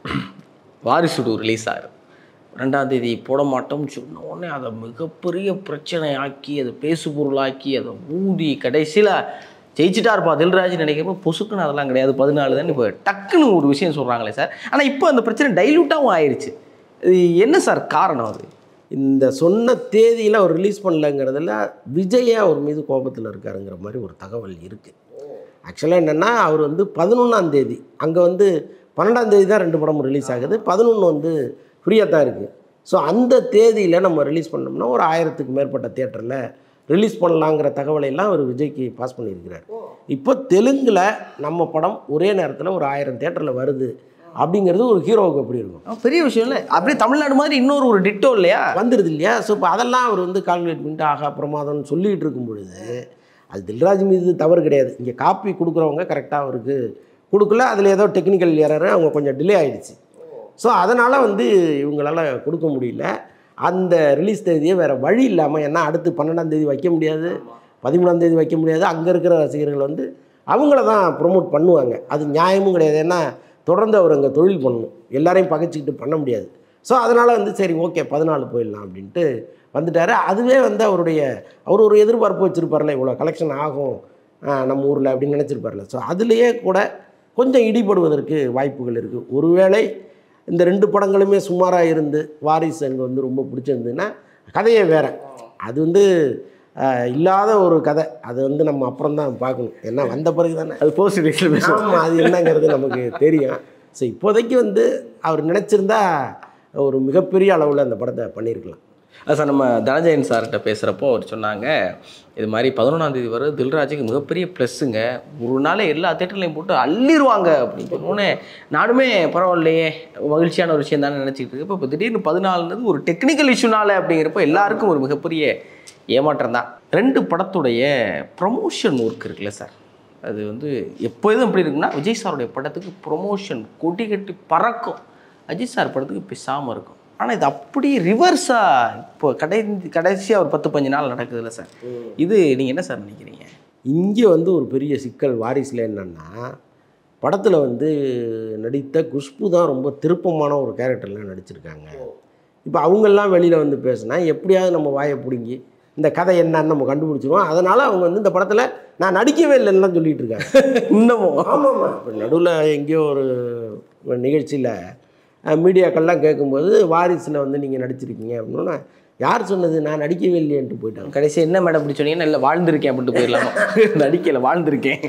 வாரிசுடு ரிலீஸ் ஆகுது ரெண்டாம் தேதி போட மாட்டோம்னு சொன்ன உடனே அதை மிகப்பெரிய பிரச்சனை ஆக்கி அதை பேசு பொருளாக்கி அதை ஊதி கடைசியில் ஜெயிச்சிட்டாருப்பா தில்ராஜ் நினைக்கிறப்ப பொசுக்குன்னு அதெல்லாம் கிடையாது பதினாலு தான் இப்போ டக்குன்னு ஒரு விஷயம் சொல்கிறாங்களே சார் ஆனால் இப்போ அந்த பிரச்சனை டைல்யூட்டாகவும் ஆயிடுச்சு இது என்ன சார் காரணம் அது இந்த சொன்ன தேதியில் அவர் ரிலீஸ் பண்ணலங்கிறதுல விஜயே அவர் மீது கோபத்தில் இருக்காருங்கிற மாதிரி ஒரு தகவல் இருக்குது ஆக்சுவலாக என்னென்னா அவர் வந்து பதினொன்றாம் தேதி அங்கே வந்து பன்னெண்டாம் தேதி தான் ரெண்டு படமும் ரிலீஸ் ஆகுது பதினொன்று வந்து ஃப்ரீயாக தான் இருக்குது ஸோ அந்த தேதியில் நம்ம ரிலீஸ் பண்ணோம்னா ஒரு ஆயிரத்துக்கு மேற்பட்ட தேட்டரில் ரிலீஸ் பண்ணலாங்கிற தகவலை எல்லாம் அவர் விஜய்க்கு பாஸ் பண்ணியிருக்கிறார் இப்போ தெலுங்கில் நம்ம படம் ஒரே நேரத்தில் ஒரு ஆயிரம் தேட்டரில் வருது அப்படிங்கிறது ஒரு ஹீரோவுக்கு எப்படி இருக்கும் ஆ, பெரிய விஷயம் இல்லை அப்படியே தமிழ்நாடு மாதிரி இன்னொரு ஒரு டிட்டோ இல்லையா வந்துடுது இல்லையா ஸோ இப்போ அதெல்லாம் அவர் வந்து கால்குலேட் பண்ணிட்டு ஆகா பிரமாதம்னு சொல்லிகிட்டு இருக்கும் பொழுது அது தில்ராஜ் மீது தவறு கிடையாது இங்கே காப்பி கொடுக்குறவங்க கரெக்டாக அவருக்கு கொடுக்கல அதில் ஏதோ டெக்னிக்கல் எரர் அவங்க கொஞ்சம் டிலே ஆயிடுச்சு ஸோ அதனால் வந்து இவங்களால கொடுக்க முடியல அந்த ரிலீஸ் தேதியை வேறு வழி இல்லாமல் ஏன்னா அடுத்து பன்னெண்டாம் தேதி வைக்க முடியாது பதிமூணாம் தேதி வைக்க முடியாது அங்கே இருக்கிற ரசிகர்கள் வந்து அவங்கள தான் ப்ரொமோட் பண்ணுவாங்க அது நியாயமும் கிடையாது ஏன்னா தொடர்ந்து அவர் அங்கே தொழில் பண்ணணும் எல்லாரையும் பகைச்சிக்கிட்டு பண்ண முடியாது ஸோ அதனால் வந்து சரி ஓகே பதினாலு போயிடலாம் அப்படின்ட்டு வந்துட்டார் அதுவே வந்து அவருடைய அவர் ஒரு எதிர்பார்ப்பு வச்சுருப்பார்ல இவ்வளோ கலெக்ஷன் ஆகும் ஆஹ், நம்ம ஊரில் அப்படின்னு நினச்சிருப்பார்ல ஸோ அதுலேயே கூட கொஞ்சம் இடிபடுவதற்கு வாய்ப்புகள் இருக்குது ஒருவேளை இந்த ரெண்டு படங்களுமே சுமாராக இருந்து வாரிசு அங்கே வந்து ரொம்ப பிடிச்சிருந்ததுன்னா கதையே வேறு அது வந்து ஆஹ், இல்லாத ஒரு கதை அது வந்து நம்ம அப்புறம் தான் பார்க்கணும் ஏன்னா வந்த பிறகு தானே அது போஸ்ட் ரிலீஸில் பேசுவோம் ஆமாம் அது என்னங்கிறது நமக்கு தெரியும் ஸோ இப்போதைக்கு வந்து அவர் நினச்சிருந்தா ஒரு மிகப்பெரிய அளவில் அந்த படத்தை பண்ணியிருக்கலாம் அது சார் நம்ம தனஞ்சயன் சார்கிட்ட பேசுகிறப்போ அவர் சொன்னாங்க இது மாதிரி பதினொன்றாம் தேதி வர தில்ராஜுக்கு மிகப்பெரிய ப்ளஸ்ஸுங்க ஒரு நாளே எல்லா தேட்டர்லையும் போட்டு அள்ளிடுவாங்க அப்படின்னு சொன்னோன்னே நானுமே பரவாயில்லையே மகிழ்ச்சியான ஒரு விஷயம் தானே நினச்சிக்கிட்டு இருக்கு இப்போ திடீர்னு பதினாலுலேருந்து ஒரு டெக்னிக்கல் இஷ்யூனால அப்படிங்கிறப்ப எல்லாருக்கும் ஒரு மிகப்பெரிய ஏமாற்றம் தான் ரெண்டு படத்துடைய ப்ரொமோஷன் ஒர்க் இருக்குல்ல சார் அது வந்து எப்போதும் எப்படி இருக்குன்னா விஜய் சாருடைய படத்துக்கு ப்ரொமோஷன் கொடி கட்டி பறக்கும் அஜித் சார் படத்துக்கு பேசாமல் இருக்கும் ஆனால் இது அப்படியே ரிவர்ஸாக இப்போ கடை கடைசியாக ஒரு பத்து பஞ்சு நாள் நடக்குதுல்ல சார் இது நீங்கள் என்ன சார் நினைக்கிறீங்க இங்கே வந்து ஒரு பெரிய சிக்கல் வாரிசில் என்னன்னா படத்தில் வந்து நடித்த குஷ்பு தான் ரொம்ப திருப்பமான ஒரு கேரக்டர்லாம் நடிச்சிருக்காங்க இப்போ அவங்கெல்லாம் வெளியில் வந்து பேசுனா எப்படியாவது நம்ம வாயை பிடுங்கி இந்த கதை என்னன்னு நம்ம கண்டுபிடிச்சிருவோம் அதனால் அவங்க வந்து இந்த படத்தில் நான் நடிக்கவே இல்லைன்னுலாம் சொல்லிட்டு இருக்காங்க இன்னமும் ஆமாம்மா இப்போ நடுவில் எங்கேயோ ஒரு நிகழ்ச்சியில் மீடியாக்கள்லாம் கேட்கும்போது வாரிசில் வந்து நீங்கள் நடிச்சிருக்கீங்க அப்படின்னா யார் சொன்னது நான் நடிக்கவே இல்லையன்ட்டு போயிட்டாங்க கடைசி என்ன மேடம் இப்படி சொன்னீங்கன்னா இல்லை வாழ்ந்திருக்கேன் அப்படின்ட்டு போயிடலாமா நடிக்கல வாழ்ந்திருக்கேன்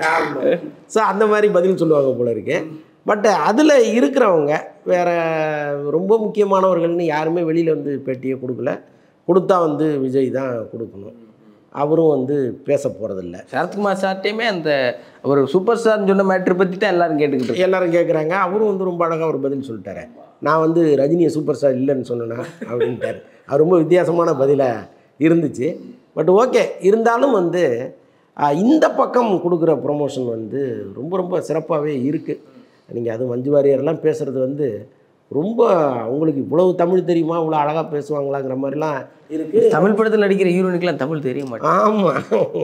ஸோ அந்த மாதிரி பதில் சொல்லுவாங்க போல இருக்கு பட் அதில் இருக்கிறவங்க வேற ரொம்ப முக்கியமானவர்கள்னு யாருமே வெளியில் வந்து பேட்டியே கொடுக்கல கொடுத்தா வந்து விஜய் தான் கொடுக்கணும் அவரும் வந்து பேச போகிறதில்ல சரத்குமார் சார்ட்டையுமே அந்த ஒரு சூப்பர் ஸ்டார்னு சொன்ன மேட்ரு பற்றி தான் எல்லாரும் கேட்டுக்கிட்டு இருக்காங்க. எல்லாரும் கேட்குறாங்க அவரும் வந்து ரொம்ப அழகாக ஒரு பதில் சொல்லிட்டாரு நான் வந்து ரஜினியை சூப்பர் ஸ்டார் இல்லைன்னு சொன்னேனா அப்படின்ட்டாரு அது ரொம்ப வித்தியாசமான பதிலாக இருந்துச்சு பட் ஓகே இருந்தாலும் வந்து ஆஹ், இந்த பக்கம் கொடுக்குற ப்ரொமோஷன் வந்து ரொம்ப ரொம்ப சிறப்பாகவே இருக்குது நீங்கள் அது மஞ்சு வாரியர்லாம் பேசுகிறது வந்து ரொம்ப அவங்களுக்கு இவ்வளவு தமிழ் தெரியுமா இவ்வளோ அழகாக பேசுவாங்களாங்கிற மாதிரிலாம் இருக்குது தமிழ் படத்தில் நடிக்கிற ஹீரோனுக்குலாம் தமிழ் தெரிய மாட்டேன் ஆமாம்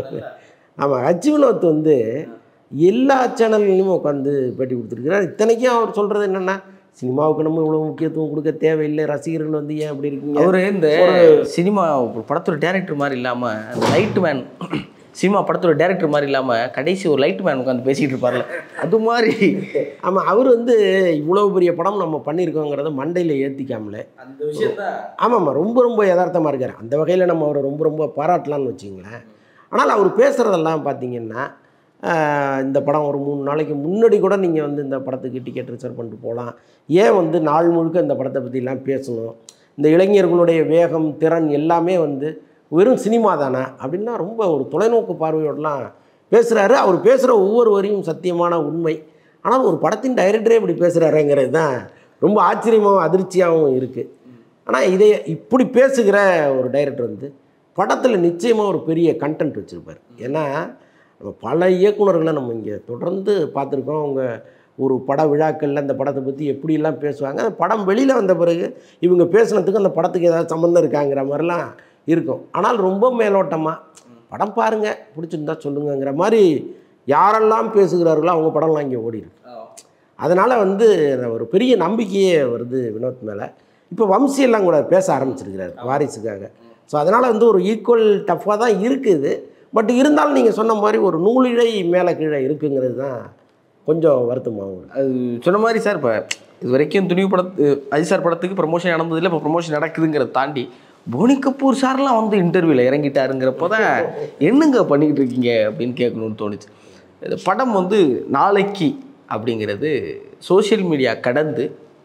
ஆமாம் ஹஜ் வினோத் வந்து எல்லா சேனல்லையும் உட்காந்து பேட்டி கொடுத்துருக்கிறார் இத்தனைக்கும் அவர் சொல்கிறது என்னென்னா சினிமாவுக்கு நம்ம இவ்வளோ முக்கியத்துவம் கொடுக்க தேவையில்லை ரசிகர்கள் வந்து ஏன் அப்படி இருக்கீங்க அவர் இந்த சினிமா ஒரு படத்தோட டேரக்டர் மாதிரி இல்லாமல் அந்த லைட் மேன் சினிமா படத்தோட டேரக்டர் மாதிரி இல்லாமல் கடைசி ஒரு லைட் மேன் உட்காந்து பேசிகிட்டு இருப்பார்ல அது மாதிரி ஆமாம் அவர் வந்து இவ்வளோ பெரிய படம் நம்ம பண்ணியிருக்கோங்கிறத மண்டையில் ஏற்றிக்காமலே அந்த விஷயம் தான் ஆமாம்மா ரொம்ப ரொம்ப யதார்த்தமாக இருக்கார் அந்த வகையில் நம்ம அவரை ரொம்ப ரொம்ப பாராட்டலாம்னு வச்சுங்களேன் ஆனால் அவர் பேசுகிறதெல்லாம் பார்த்தீங்கன்னா ஆஹ், இந்த படம் ஒரு மூணு நாளைக்கு முன்னாடி கூட நீங்கள் வந்து இந்த படத்துக்கு டிக்கெட் ரிசர்வ் பண்ணிட்டு போகலாம் ஏன் வந்து நாள் முழுக்க இந்த படத்தை பற்றிலாம் பேசணும் இந்த இளைஞர்களுடைய வேகம் திறன் எல்லாமே வந்து வெறும் சினிமா தானே அப்படின்னா ரொம்ப ஒரு தொலைநோக்கு பார்வையோடலாம் பேசுகிறாரு அவர் பேசுகிற ஒவ்வொரு வரியும் சத்தியமான உண்மை ஆனால் ஒரு படத்தின் டைரக்டரே இப்படி பேசுகிறாருங்கிறது தான் ரொம்ப ஆச்சரியமாகவும் அதிர்ச்சியாகவும் இருக்குது ஆனால் இதை இப்படி பேசுகிற ஒரு டைரக்டர் வந்து படத்தில் நிச்சயமாக ஒரு பெரிய கண்டென்ட் வச்சுருப்பார் ஏன்னா நம்ம பல இயக்குனர்களை நம்ம இங்கே தொடர்ந்து பார்த்துருக்கோம் அவங்க ஒரு பட விழாக்களில் அந்த படத்தை பற்றி எப்படிலாம் பேசுவாங்க அந்த படம் வெளியில் வந்த பிறகு இவங்க பேசுனதுக்கு அந்த படத்துக்கு ஏதாவது சம்மந்தம் இருக்காங்கிற மாதிரிலாம் இருக்கும் ஆனால் ரொம்ப மேலோட்டமாக படம் பாருங்கள் பிடிச்சிருந்தா சொல்லுங்கங்கிற மாதிரி யாரெல்லாம் பேசுகிறார்களோ அவங்க படம்லாம் இங்கே ஓடி இருக்கு அதனால் வந்து ஒரு பெரிய நம்பிக்கையே வருது வினோத் மேலே இப்போ வம்சியெல்லாம் கூட பேச ஆரம்பிச்சிருக்கிறார் வாரிசுக்காக ஸோ அதனால் வந்து ஒரு ஈக்குவல் டஃப்பாக தான் இருக்குது பட் இருந்தாலும் நீங்கள் சொன்ன மாதிரி ஒரு நூலிழை மேலே கீழே இருக்குங்கிறது தான் கொஞ்சம் வருத்தமாகும் இருக்கு. அது சொன்ன மாதிரி சார் இப்போ இது வரைக்கும் துணிவு படத்து அஜித் சார் படத்துக்கு ப்ரமோஷன் நடந்ததில்லை இப்போ ப்ரமோஷன் நடக்குதுங்கிறத தாண்டி போனி கபூர் சார்லாம் வந்து இன்டர்வியூவில் இறங்கிட்டாருங்கிறப்போ தான் என்னங்க பண்ணிக்கிட்டு இருக்கீங்க அப்படின்னு கேட்கணும்னு தோணுச்சு இந்த படம் வந்து நாளைக்கு அப்படிங்கிறது சோஷியல் மீடியா கடந்து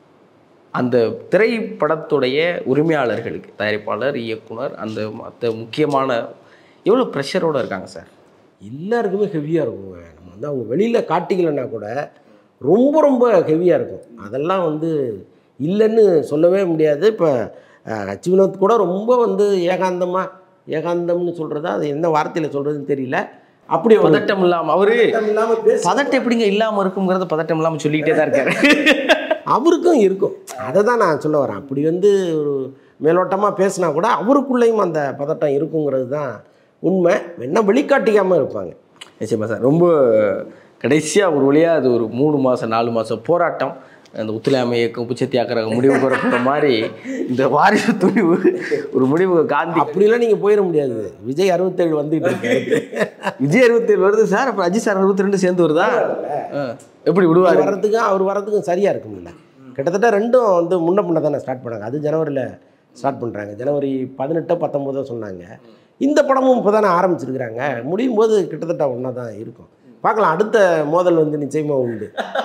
அந்த திரைப்படத்துடைய உரிமையாளர்களுக்கு தயாரிப்பாளர் இயக்குனர் அந்த மற்ற முக்கியமான எவ்வளோ ப்ரெஷரோடு இருக்காங்க சார் எல்லாருக்குமே ஹெவியாக இருக்குங்க நம்ம வந்து அவங்க வெளியில் காட்டிக்கலைன்னா கூட ரொம்ப ரொம்ப ஹெவியாக இருக்கும் அதெல்லாம் வந்து இல்லைன்னு சொல்லவே முடியாது இப்போ ஹச் வினோத் கூட ரொம்ப வந்து ஏகாந்தமாக ஏகாந்தம்னு சொல்கிறதா அது எந்த வார்த்தையில் சொல்கிறதுன்னு தெரியல அப்படி ஒரு பதட்டம் இல்லாமல் அவரு இல்லாமல் பேச பதட்டம் எப்படிங்க இல்லாமல் இருக்குங்கிறத பதட்டம் இல்லாமல் சொல்லிக்கிட்டே தான் இருக்காரு அவருக்கும் இருக்கும் அதை தான் நான் சொல்ல வரேன் அப்படி வந்து ஒரு மேலோட்டமாக பேசினா கூட அவருக்குள்ளேயும் அந்த பதட்டம் இருக்குங்கிறது தான் உண்மை என்ன வெளிக்காட்டிக்காமல் இருப்பாங்க நிச்சயமா சார் ரொம்ப கடைசியாக ஒரு வழியாக அது ஒரு மூணு மாதம் நாலு மாதம் போராட்டம் அந்த ஒத்துழையாமை இயக்கம் புச்சத்தியாக்கிற முடிவு பெற போகிற மாதிரி இந்த வாரிசு துணிவு ஒரு முடிவு காந்தி அப்படிலாம் நீங்கள் போயிட முடியாது விஜய் அறுபத்தேழு வந்துகிட்டு இருக்கு விஜய் அறுபத்தேழு வருது சார் அப்புறம் அஜித் சார் அறுபத்தி ரெண்டு சேர்ந்து வருதா ஆ. எப்படி அவர் விடுவார் வர்றதுக்கும் அவர் வர்றதுக்கும் சரியாக இருக்கும்ல கிட்டத்தட்ட ரெண்டும் வந்து முன்ன முன்ன தானே ஸ்டார்ட் பண்ணாங்க அது ஜனவரியில் ஸ்டார்ட் பண்ணுறாங்க ஜனவரி பதினெட்டோ பத்தொம்போதோ சொன்னாங்க இந்த படமும் இப்போ தானே ஆரம்பிச்சிருக்கிறாங்க முடியும் போது கிட்டத்தட்ட ஒன்றா தான் இருக்கும் பார்க்கலாம் அடுத்த மோதல் வந்து நிச்சயமாக உண்டு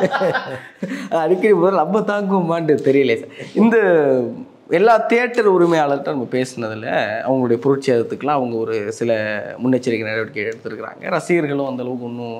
அடிக்கடி முதல்ல நம்ம தாங்குமான்னு தெரியல சார் இந்த எல்லா தியேட்டர் உரிமையாளர்கிட்ட நம்ம பேசுனதில் அவங்களுடைய பொருட்சேதத்துக்கெலாம் அவங்க ஒரு சில முன்னெச்சரிக்கை நடவடிக்கை எடுத்திருக்கிறாங்க ரசிகர்களும் அந்த அளவுக்கு ஒன்றும்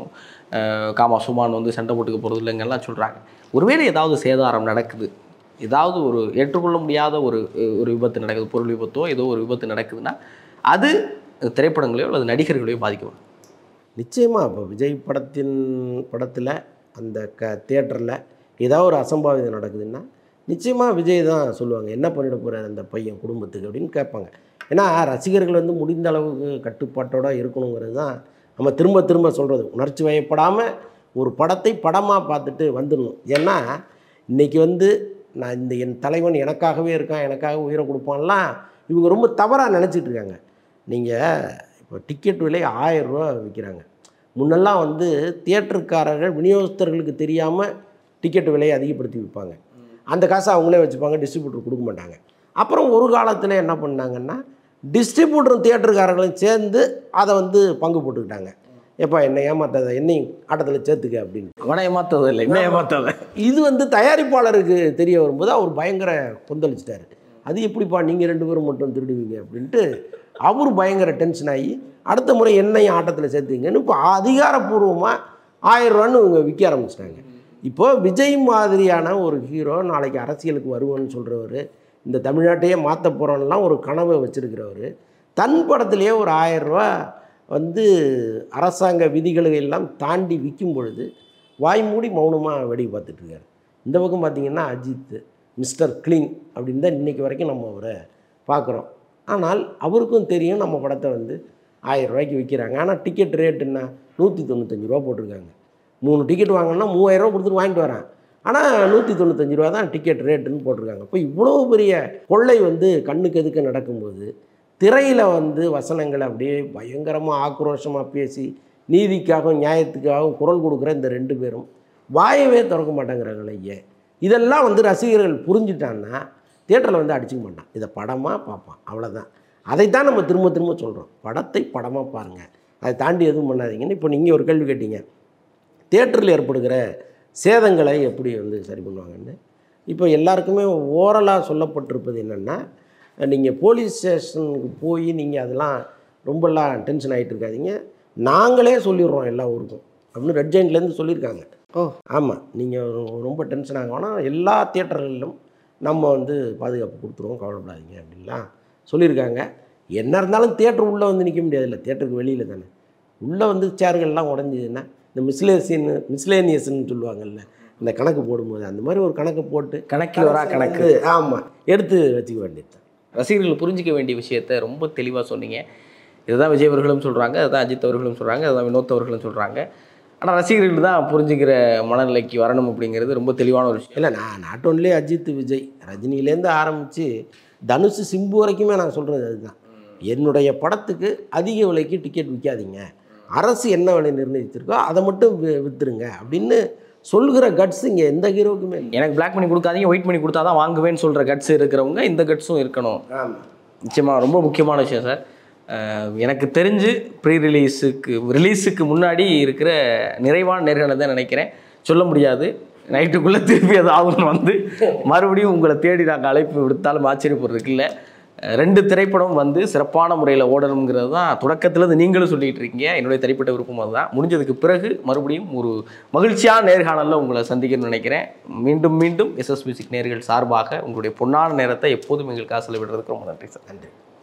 காமா சுமான் வந்து சண்டை போட்டுக்க போகிறது இல்லைங்கெல்லாம் சொல்கிறாங்க ஒருவேளை ஏதாவது சேதாரம் நடக்குது ஏதாவது ஒரு ஏற்றுக்கொள்ள முடியாத ஒரு ஒரு விபத்து நடக்குது பொருள் விபத்தோ ஏதோ ஒரு விபத்து நடக்குதுன்னா அது திரைப்படங்களையோ அல்லது நடிகர்களையோ பாதிக்கும் நிச்சயமாக இப்போ விஜய் படத்தின் படத்தில் அந்த க தியேட்டரில் ஏதாவது ஒரு அசம்பாவிதம் நடக்குதுன்னா நிச்சயமாக விஜய் தான் சொல்லுவாங்க என்ன பண்ணிட போகிறார் அந்த பையன் குடும்பத்துக்கு அப்படின்னு கேட்பாங்க ஏன்னா ரசிகர்கள் வந்து முடிந்த அளவுக்கு கட்டுப்பாட்டோட இருக்கணுங்கிறது தான் நம்ம திரும்ப திரும்ப சொல்கிறது உணர்ச்சி வயப்படாமல் ஒரு படத்தை படமாக பார்த்துட்டு வந்துடணும் ஏன்னா இன்றைக்கி வந்து நான் இந்த என் தலைவன் எனக்காகவே இருக்கான் எனக்காக உயிரை கொடுப்பான்லாம் இவங்க ரொம்ப தவறாக நினச்சிட்டு இருக்காங்க நீங்கள் இப்போ டிக்கெட் விலை ஆயிரம் ரூபா விற்கிறாங்க முன்னெல்லாம் வந்து தியேட்டருக்காரர்கள் விநியோகஸ்தர்களுக்கு தெரியாமல் டிக்கெட் விலையை அதிகப்படுத்தி விற்பாங்க அந்த காசை அவங்களே வச்சுப்பாங்க டிஸ்ட்ரிபியூட்டர் கொடுக்க மாட்டாங்க அப்புறம் ஒரு காலத்தில் என்ன பண்ணாங்கன்னா டிஸ்ட்ரிபியூட்டரும் தியேட்டருக்காரர்களும் சேர்ந்து அதை வந்து பங்கு போட்டுக்கிட்டாங்க எப்பா என்னை ஏமாத்தாத என்னையும் ஆட்டத்தில் சேர்த்துக்க அப்படின்னு அவனை ஏமாத்தது இல்லை என்ன ஏமாத்தாத இது வந்து தயாரிப்பாளருக்கு தெரிய வரும்போது அவர் பயங்கர கொந்தளிச்சிட்டாரு அது எப்படிப்பா நீங்கள் ரெண்டு பேரும் மட்டும் திருடுவீங்க அப்படின்ட்டு அவர் பயங்கர டென்ஷன் ஆகி அடுத்த முறை என்னையும் ஆட்டத்தில் சேர்த்துங்கன்னு இப்போ அதிகாரப்பூர்வமாக ஆயிரம் ரூபான்னு இவங்க விற்க ஆரம்பிச்சிட்டாங்க இப்போ விஜய் மாதிரியான ஒரு ஹீரோ நாளைக்கு அரசியலுக்கு வருவேன்னு சொல்கிறவர் இந்த தமிழ்நாட்டையே மாற்ற போகிறோன்னெலாம் ஒரு கனவை வச்சுருக்கிறவர் தன் படத்திலேயே ஒரு ஆயிரம் ரூபா வந்து அரசாங்க விதிகளை எல்லாம் தாண்டி விற்கும் பொழுது வாய் மூடி மௌனமாக வேடிக்கை பார்த்துட்டு இருக்காரு இந்த பக்கம் பார்த்தீங்கன்னா அஜித் மிஸ்டர் க்ளீன் அப்படின்னு தான் இன்றைக்கி வரைக்கும் நம்ம அவரை பார்க்குறோம் ஆனால் அவருக்கும் தெரியும் நம்ம படத்தை வந்து ஆயிரம் ரூபாய்க்கு விற்கிறாங்க ஆனால் டிக்கெட் ரேட் என்ன நூற்றி தொண்ணூத்தஞ்சு ரூபா போட்டிருக்காங்க மூணு டிக்கெட் வாங்கினா மூவாயிரரூவா கொடுத்துட்டு வாங்கிட்டு வரேன் ஆனால் நூற்றி தொண்ணூத்தஞ்சு ரூபா தான் டிக்கெட் ரேட்டுன்னு போட்டிருக்காங்க இப்போ இவ்வளோ பெரிய கொள்ளை வந்து கண்ணுக்கு எதுக்க நடக்கும்போது திரையில் வந்து வசனங்களை அப்படியே பயங்கரமாக ஆக்ரோஷமாக பேசி நீதிக்காகவும் நியாயத்துக்காகவும் குரல் கொடுக்குற இந்த ரெண்டு பேரும் வாயவே திறக்க மாட்டேங்கிறாங்களே ஏன் இதெல்லாம் வந்து ரசிகர்கள் புரிஞ்சுட்டான்னா தியேட்டரில் வந்து அடிச்சுக்க மாட்டான் இதை படமாக பார்ப்பான் அவ்வளோதான் அதைத்தான் நம்ம திரும்ப திரும்ப சொல்கிறோம் படத்தை படமாக பாருங்கள் அதை தாண்டி எதுவும் பண்ணாதீங்கன்னு இப்போ நீங்கள் ஒரு கேள்வி கேட்டீங்க தியேட்டரில் ஏற்படுகிற சேதங்களை எப்படி வந்து சரி பண்ணுவாங்கன்னு இப்போ எல்லாருக்குமே ஓரலாக சொல்லப்பட்டிருப்பது என்னென்னா நீங்கள் போலீஸ் ஸ்டேஷனுக்கு போய் நீங்கள் அதெல்லாம் ரொம்பலாம் டென்ஷன் ஆகிட்டு இருக்காதீங்க நாங்களே சொல்லிடுறோம் எல்லா ஊருக்கும் அப்படின்னு ரெட் ஜெயின்ட்லேருந்து சொல்லியிருக்காங்க ஓ ஆமாம் நீங்கள் ரொம்ப டென்ஷன் ஆக வேணாம் எல்லா தியேட்டர்களிலும் நம்ம வந்து பாதுகாப்பு கொடுத்துருவோம் கவலைப்படாதீங்க அப்படின்லாம் சொல்லியிருக்காங்க என்ன இருந்தாலும் தேட்டர் உள்ளே வந்து நிற்க முடியாதுல்ல தேட்டருக்கு வெளியில் தானே உள்ளே வந்து சேர்கள்லாம் உடஞ்சிதுன்னா இந்த மிஸ்லேசியன் மிஸ்லேனியஸ்ன்னு சொல்லுவாங்கல்ல இந்த கணக்கு போடும்போது அந்த மாதிரி ஒரு கணக்கு போட்டு கணக்கில் வரா கணக்கு ஆமாம் எடுத்து வச்சுக்க வேண்டியது ரசிகர்கள் புரிஞ்சிக்க வேண்டிய விஷயத்த ரொம்ப தெளிவாக சொன்னீங்க இதுதான் விஜய் அவர்களும் சொல்கிறாங்க அதுதான் அஜித் அவர்களும் சொல்கிறாங்க அதுதான் வினோத் அவர்களும் சொல்கிறாங்க ஆனால் ரசிகர்கள் தான் புரிஞ்சுக்கிற மனநிலைக்கு வரணும் அப்படிங்கிறது ரொம்ப தெளிவான ஒரு விஷயம் இல்லை நான் நாட் ஒன்லி அஜித் விஜய் ரஜினிலேருந்து ஆரம்பித்து தனுஷ் சிம்பு வரைக்குமே நான் சொல்கிறது அதுதான் என்னுடைய படத்துக்கு அதிக விலைக்கு டிக்கெட் விற்காதீங்க அரசு என்ன விலை நிர்ணயிச்சிருக்கோ அதை மட்டும் வி- வித்துருங்க அப்படின்னு சொல்கிற கட்ஸ் இங்கே எந்த ஹீரோவுக்குமே இல்லை எனக்கு பிளாக் பண்ணி கொடுக்காதீங்க ஒயிட் பண்ணி கொடுத்தா தான் வாங்குவேன்னு சொல்கிற கட்ஸ் இருக்கிறவங்க இந்த கட்ஸும் இருக்கணும் ஆமாம் நிச்சயமாக ரொம்ப முக்கியமான விஷயம் சார் அஹ் எனக்கு தெரிஞ்சு ப்ரீ ரிலீஸுக்கு ரிலீஸுக்கு முன்னாடி இருக்கிற நிறைவான நேர்காணல் தான் நினைக்கிறேன் சொல்ல முடியாது நைட்டுக்குள்ளே திருப்பி அது ஆகும் வந்து மறுபடியும் உங்களை தேடி நாங்கள் அழைப்பு விடுத்தாலும் ஆச்சரியப்படுறதுக்கு இல்லை அஹ் ரெண்டு திரைப்படம் வந்து சிறப்பான முறையில் ஓடணுங்கிறது தான் தொடக்கத்துலேருந்து நீங்களும் சொல்லிட்டு இருக்கீங்க என்னுடைய தனிப்பட்ட விருப்பம் அதுதான் முடிஞ்சதுக்கு பிறகு மறுபடியும் ஒரு மகிழ்ச்சியான நேர்காணலில் உங்களை சந்திக்கணும்னு நினைக்கிறேன் மீண்டும் மீண்டும் எஸ்எஸ் மியூசிக் நேர்கள் சார்பாக உங்களுடைய பொன்னான நேரத்தை எப்போதும் எங்களுக்காக செலவிடுறதுக்கு ரொம்ப நன்றி சார் நன்றி